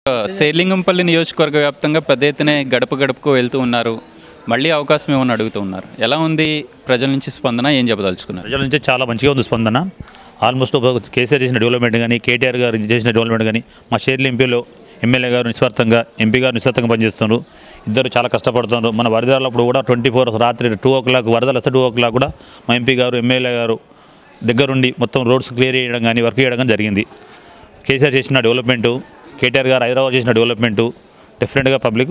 సేలింగంపల్లి నియోజకవర్గ వ్యాప్తంగా పెద్ద ఎత్తున గడప గడపకు వెళ్తూ ఉన్నారు మళ్ళీ అవకాశం ఏమని అడుగుతూ ఉన్నారు ఎలా ఉంది ప్రజల నుంచి స్పందన ఏం చెప్పదలుచుకున్నారు ప్రజల నుంచి చాలా మంచిగా ఉంది స్పందన ఆల్మోస్ట్ ఒక కేసీఆర్ చేసిన డెవలప్మెంట్ కానీ కేటీఆర్ గారు చేసిన డెవలప్మెంట్ కానీ మా షేర్లు ఎంపీలో ఎమ్మెల్యే గారు నిస్వార్థంగా ఎంపీ గారు నిస్వార్థంగా పనిచేస్తున్నారు ఇద్దరు చాలా కష్టపడుతున్నారు మన వరదలప్పుడు కూడా ట్వంటీ ఫోర్ రాత్రి టూ ఓ క్లాక్ వరదలు వస్తే టూ ఓ క్లాక్ కూడా మా ఎంపీ గారు ఎమ్మెల్యే గారు దగ్గరుండి మొత్తం రోడ్స్ క్లియర్ చేయడం కానీ వర్క్ చేయడం కానీ జరిగింది కేసీఆర్ చేసిన డెవలప్మెంటు కేటీఆర్ గారు హైదరాబాద్ చేసిన డెవలప్మెంటు డెఫినెట్గా పబ్లిక్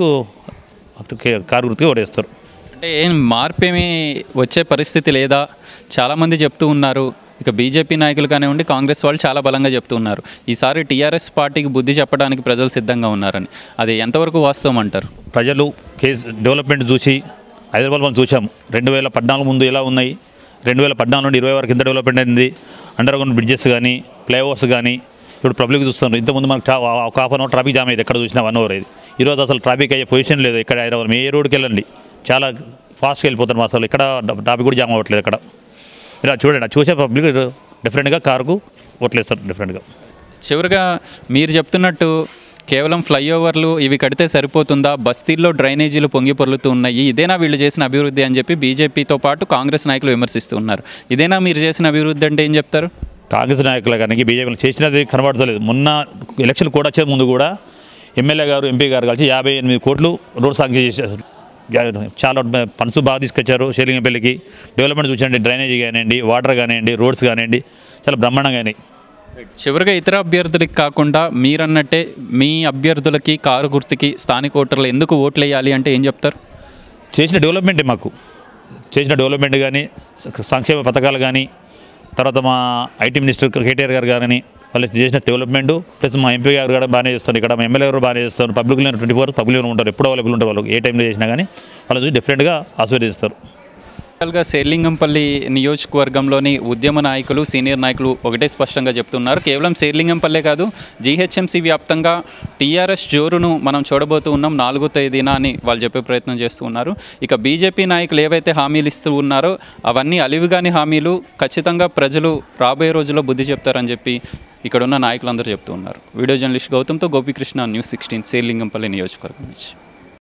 కారు గుర్తుగా ఓడేస్తారు అంటే ఏం మార్పు ఏమీ వచ్చే పరిస్థితి లేదా చాలామంది చెప్తూ ఉన్నారు ఇక బీజేపీ నాయకులు కానివ్వండి కాంగ్రెస్ వాళ్ళు చాలా బలంగా చెప్తూ ఉన్నారు ఈసారి టీఆర్ఎస్ పార్టీకి బుద్ధి చెప్పడానికి ప్రజలు సిద్ధంగా ఉన్నారని అది ఎంతవరకు వాస్తవం అంటారు ప్రజలు కేసు డెవలప్మెంట్ చూసి హైదరాబాద్ మనం చూసాం రెండు వేల పద్నాలుగు ముందు ఎలా ఉన్నాయి రెండు వేల పద్నాలుగు నుండి ఇరవై వరకు ఎంత డెవలప్మెంట్ అయింది అండర్ గ్రౌండ్ బ్రిడ్జెస్ కానీ ఫ్లైఓవర్స్ కానీ ఇప్పుడు పబ్లిక్ చూస్తున్నారు ఇంతకుముందు మనకు ట్రా- ఒక half an hour traffic jam అయ్యేది ఎక్కడ చూసినా వన్ అవర్ అయ్యేది ఈరోజు అసలు ట్రాఫిక్ అయ్యే పొజిషన్ లేదు ఇక్కడ హైదరాబాద్ ఏ రోడ్కి వెళ్ళండి చాలా ఫాస్ట్గా వెళ్ళిపోతారు అసలు ఇక్కడ ట్రాఫిక్ కూడా జామ్ అవ్వట్లేదు ఇక్కడ మీరు అది చూడండి అది చూసే పబ్లిక్ డిఫరెంట్గా కారుకు ఓట్లేస్తారు డిఫరెంట్గా చివరిగా మీరు చెప్తున్నట్టు కేవలం ఫ్లైఓవర్లు ఇవి కడితే సరిపోతుందా బస్తీల్లో డ్రైనేజీలు పొంగి పొర్లుతూ ఉన్నాయి ఇదేనా వీళ్ళు చేసిన అభివృద్ధి అని చెప్పి బీజేపీతో పాటు కాంగ్రెస్ నాయకులు విమర్శిస్తూ ఉన్నారు ఇదేనా మీరు చేసిన అభివృద్ధి అంటే ఏం చెప్తారు కాంగ్రెస్ నాయకుల కానీ బీజేపీ చేసినది కనబడతలేదు మొన్న ఎలక్షన్ కూడా వచ్చే ముందు కూడా ఎమ్మెల్యే గారు ఎంపీ గారు కలిసి యాభై ఎనిమిది కోట్లు రోడ్ సాంక్షన్ చేశారు యా- చాలా పనుసు బాగా తీసుకొచ్చారు షేలింగపల్లికి డెవలప్మెంట్ చూసండి డ్రైనేజీ కానివ్వండి వాటర్ కానివ్వండి రోడ్స్ కానివ్వండి చాలా బ్రహ్మాండంగా అయినాయి చివరిగా ఇతర అభ్యర్థులకి కాకుండా మీరన్నట్టే మీ అభ్యర్థులకి కారు గుర్తుకి స్థానిక ఓటర్లు ఎందుకు ఓట్లు వేయాలి అంటే ఏం చెప్తారు చేసిన డెవలప్మెంటే మాకు చేసిన డెవలప్మెంట్ కానీ సంక్షేమ పథకాలు కానీ తర్వాత మా ఐటీ మినిస్టర్ కేటీఆర్ గారు కానీ వాళ్ళు చేసిన డెవలప్మెంట్ ప్లస్ మా ఎంపీ గారు కూడా బాగానే చేస్తారు ఇక్కడ మా ఎమ్మెల్యే గారు బాగానే చేస్తారు పబ్లిక్లో ట్వంటీ ఫోర్ పబ్లిక్లో ఉంటారు ఎప్పుడు అవైలబుల్ ఉంటారు వాళ్ళు ఏ టైంలో చేసినా కానీ వాళ్ళు చూసి డిఫరెంట్గా ఆస్వాదిస్తారు గా సేర్లింగంపల్లి నియోజకవర్గంలోని ఉద్యమ నాయకులు సీనియర్ నాయకులు ఒకటే స్పష్టంగా చెప్తున్నారు కేవలం సేర్లింగంపల్లే కాదు జీహెచ్ఎంసీ వ్యాప్తంగా టీఆర్ఎస్ జోరును మనం చూడబోతూ ఉన్నాం నాలుగో తేదీన అని వాళ్ళు చెప్పే ప్రయత్నం చేస్తూ ఉన్నారు ఇక బీజేపీ నాయకులు ఏవైతే హామీలు ఇస్తూ ఉన్నారో అవన్నీ అలివిగాని హామీలు ఖచ్చితంగా ప్రజలు రాబోయే రోజుల్లో బుద్ధి చెప్తారని చెప్పి ఇక్కడ ఉన్న నాయకులందరూ చెప్తూ ఉన్నారు వీడియో జర్నలిస్ట్ గౌతమ్తో గోపీకృష్ణ న్యూస్ సిక్స్టీన్ సేర్లింగంపల్లి నియోజకవర్గం నుంచి